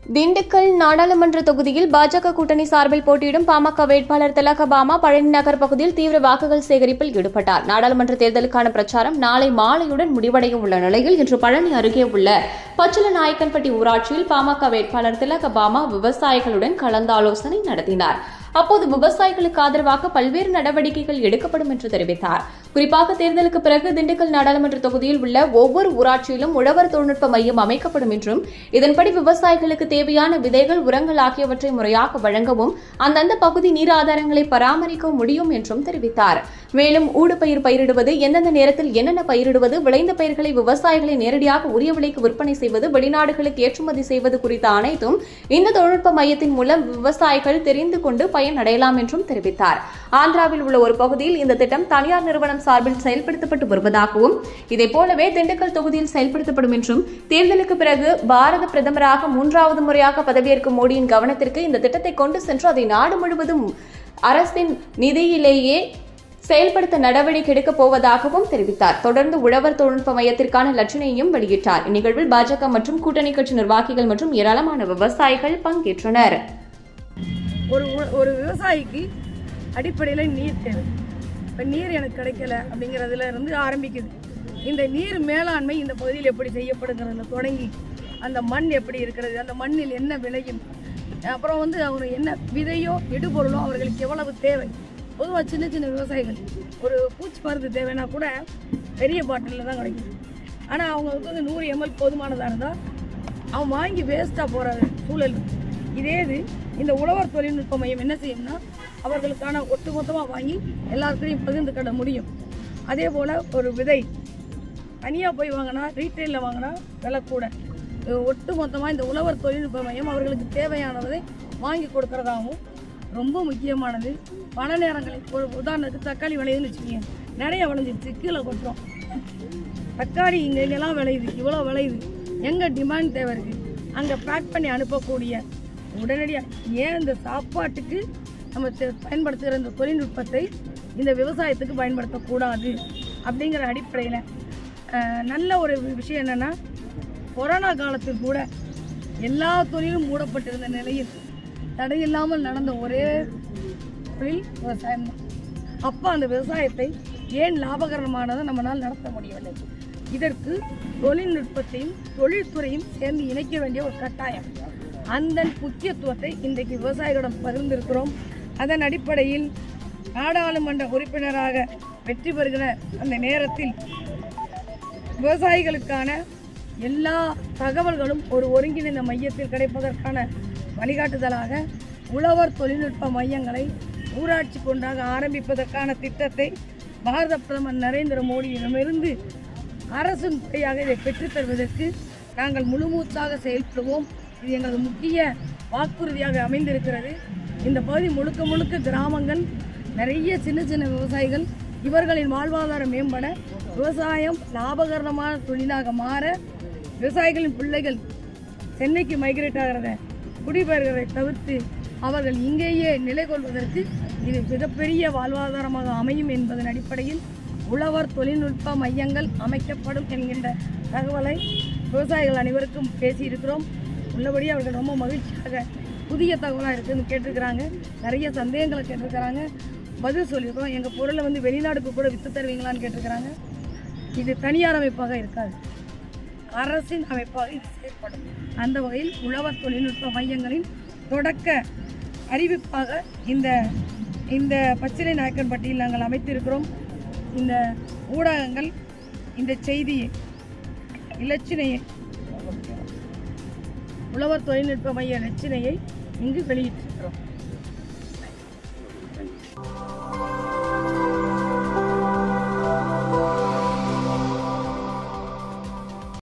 திண்டுக்கல் நாடாளுமன்ற தொகுதியில் பாஜக கூட்டணி சார்பில் போட்டியிடும் பாமக வேட்பாளர் திலகபாமா பழனி நகர் பகுதியில் தீவிர வாக்குகள் சேகரிப்பில் ஈடுபட்டார் நாடாளுமன்ற தேர்தலுக்கான பிரச்சாரம் நாளை மாலையுடன் முடிவடைய உள்ள நிலையில் இன்று பழனி அருகே உள்ள பச்சிலநாயக்கன்பட்டி ஊராட்சியில் பாமக வேட்பாளர் திலகபாமா விவசாயிகளுடன் கலந்தாலோசனை நடத்தினார் அப்போது விவசாயிகளுக்கு ஆதரவாக பல்வேறு நடவடிக்கைகள் எடுக்கப்படும் என்று தெரிவித்தார் குறிப்பாக தேர்தலுக்கு பிறகு திண்டுக்கல் நாடாளுமன்ற தொகுதியில் உள்ள ஒவ்வொரு ஊராட்சியிலும் உழவர் தொழில்நுட்ப மையம் அமைக்கப்படும் என்றும் இதன்படி விவசாயிகளுக்கு தேவையான விதைகள் உரங்கள் ஆகியவற்றை முறையாக வழங்கவும் அந்தந்த பகுதி நீர் ஆதாரங்களை பராமரிக்க முடியும் என்றும் தெரிவித்தார் மேலும் ஊடுபயிர் பயிரிடுவது எந்தெந்த நேரத்தில் என்னென்ன பயிரிடுவது விளைந்த பயிர்களை விவசாயிகளை நேரடியாக உரிய விலைக்கு விற்பனை செய்வது வெளிநாடுகளுக்கு ஏற்றுமதி செய்வது குறித்த அனைத்தும் இந்த தொழில்நுட்ப மையத்தின் மூலம் விவசாயிகள் தெரிந்து கொண்டு பயனடையலாம் என்றும் தெரிவித்தார் ஆந்திராவில் உள்ள ஒரு பகுதியில் இந்த திட்டம் தனியார் நிறுவனம் சார்பில் செயல்படுத்தப்பட்டு வருவதாகவும் இதைப் போலவே திண்டுக்கல் தொகுதியில் செயல்படுத்தப்படும் என்றும் தேர்தலுக்கு பிறகு பாரத பிரதமராக மூன்றாவது முறையாக பதவியேற்கும் மோடியின் கவனத்திற்கு இந்த திட்டத்தை கொண்டு சென்று அதை நாடு முழுவதும் அரசின் நிதியிலேயே செயல்படுத்த நடவடிக்கை எடுக்கப் போவதாகவும் தெரிவித்தார் தொடர்ந்து உழவர் தொழில்நுட்ப மையத்திற்கான லட்சணையும் வெளியிட்டார் இந்நிகழ்வில் பாஜக மற்றும் கூட்டணி கட்சி நிர்வாகிகள் மற்றும் ஏராளமான விவசாயிகள் பங்கேற்றனர் ஒரு உ- ஒரு விவசாயிக்கு அடிப்படையில் நீர் தேவை இப்போ நீர் எனக்கு கிடைக்கல அப்படிங்கிறதுல இருந்து ஆரம்பிக்குது இந்த நீர் மேலாண்மை இந்த பகுதியில் எப்படி செய்யப்படுங்கிறதுல தொடங்கி அந்த மண் எப்படி இருக்கிறது அந்த மண்ணில் என்ன விளையும் அப்புறம் வந்து அவங்க என்ன விதையோ இடுபொருளோ அவர்களுக்கு எவ்வளவு தேவை பொதுவாக சின்ன சின்ன விவசாயிகள் ஒரு பூச்சி மருந்து தேவைன்னா கூட பெரிய பாட்டிலில் தான் கிடைக்கும் ஆனால் அவங்களுக்கு வந்து நூறு எம்எல் போதுமானதாக இருந்தால் அவன் வாங்கி வேஸ்ட்டாக போகிற சூழல் இருக்கு. இதே இது இந்த உழவர் தொழில்நுட்ப மையம் என்ன செய்யும்னா அவர்களுக்கான ஒட்டுமொத்தமாக வாங்கி எல்லாருக்கையும் பகிர்ந்து கட முடியும் அதே போல் ஒரு விதை தனியாக போய் வாங்கினா ரீட்டைலில் வாங்கினா விலை கூட ஒட்டு மொத்தமாக இந்த உழவர் தொழில்நுட்ப மையம் அவர்களுக்கு தேவையானதை வாங்கி கொடுக்கறதாகவும் ரொம்ப முக்கியமானது பல நேரங்களில் ஒரு உதாரணத்துக்கு தக்காளி விளையுதுன்னு வச்சுக்கோங்க நிறைய விளைஞ்சிருச்சு கீழே கொட்டுறோம் தக்காளி இங்கே இங்கெல்லாம் விளையுது இவ்வளோ விளையுது எங்கே டிமாண்ட் தேவை இருக்குது அங்கே பேக் பண்ணி அனுப்பக்கூடிய உடனடியாக ஏன் இந்த சாப்பாட்டுக்கு நம்ம தெ- பயன்படுத்துகிற இந்த தொழில்நுட்பத்தை இந்த விவசாயத்துக்கு பயன்படுத்தக்கூடாது அப்படிங்கிற அடிப்படையில் நல்ல ஒரு வி- விஷயம் என்னென்னா கொரோனா காலத்தில் கூட எல்லா தொழிலும் மூடப்பட்டிருந்த நிலையில் தடையில்லாமல் நடந்த ஒரே தொழில் விவசாயம் தான் அப்போ அந்த விவசாயத்தை ஏன் லாபகரமானதை நம்மளால் நடத்த முடியவில்லை இதற்கு தொழில்நுட்பத்தையும் தொழில்துறையும் சேர்ந்து இணைக்க வேண்டிய ஒரு கட்டாயம் அந்த முக்கியத்துவத்தை இன்றைக்கு விவசாயிகளிடம் பகிர்ந்திருக்கிறோம் அதன் அடிப்படையில் நாடாளுமன்ற உறுப்பினராக வெற்றி பெறுகிற அந்த நேரத்தில் விவசாயிகளுக்கான எல்லா தகவல்களும் ஒரு ஒருங்கிணைந்த மையத்தில் கிடைப்பதற்கான வழிகாட்டுதலாக உழவர் தொழில்நுட்ப மையங்களை ஊராட்சி கொண்டாக ஆரம்பிப்பதற்கான திட்டத்தை பாரத பிரதமர் நரேந்திர மோடியிடமிருந்து அரசின் துறையாக இதை பெற்றுத் தருவதற்கு நாங்கள் முழுமூச்சாக செயல்படுவோம் இது எங்களது முக்கிய வாக்குறுதியாக அமைந்திருக்கிறது இந்த பகுதி முழுக்க முழுக்க கிராமங்கள் நிறைய சின்ன சின்ன விவசாயிகள் இவர்களின் வாழ்வாதாரம் மேம்பட விவசாயம் லாபகரமான தொழிலாக மாற விவசாயிகளின் பிள்ளைகள் சென்னைக்கு மைக்ரேட் ஆகிறத குடிபெயர்கிறதை தவிர்த்து அவர்கள் இங்கேயே நிலை கொள்வதற்கு இது மிகப்பெரிய வாழ்வாதாரமாக அமையும் என்பதன் அடிப்படையில் உழவர் தொழில்நுட்ப மையங்கள் அமைக்கப்படும் என்கின்ற தகவலை விவசாயிகள் அனைவருக்கும் பேசியிருக்கிறோம் உள்ளபடி அவர்கள் ரொம்ப மகிழ்ச்சியாக புதிய தகவலாக இருக்குதுன்னு கேட்டிருக்கிறாங்க நிறைய சந்தேகங்களை கேட்டிருக்கிறாங்க பதில் சொல்லியிருக்கிறோம் எங்கள் பொருளை வந்து வெளிநாடுக்கு கூட விற்று தருவீங்களான்னு கேட்டிருக்கிறாங்க இது தனியார் அமைப்பாக இருக்காது அரசின் அமைப்பாக இது செயல்படும் அந்த வகையில் உழவர் தொழில்நுட்ப மையங்களின் தொடக்க அறிவிப்பாக இந்த இந்த பச்சிலை நாயக்கன்பட்டியில் நாங்கள் அமைத்திருக்கிறோம் இந்த ஊடகங்கள் இந்த செய்தியை இலச்சினையை உழவர் தொழில்நுட்ப மைய இலச்சினையை இங்கு வெளியிட்டிருக்கிறோம்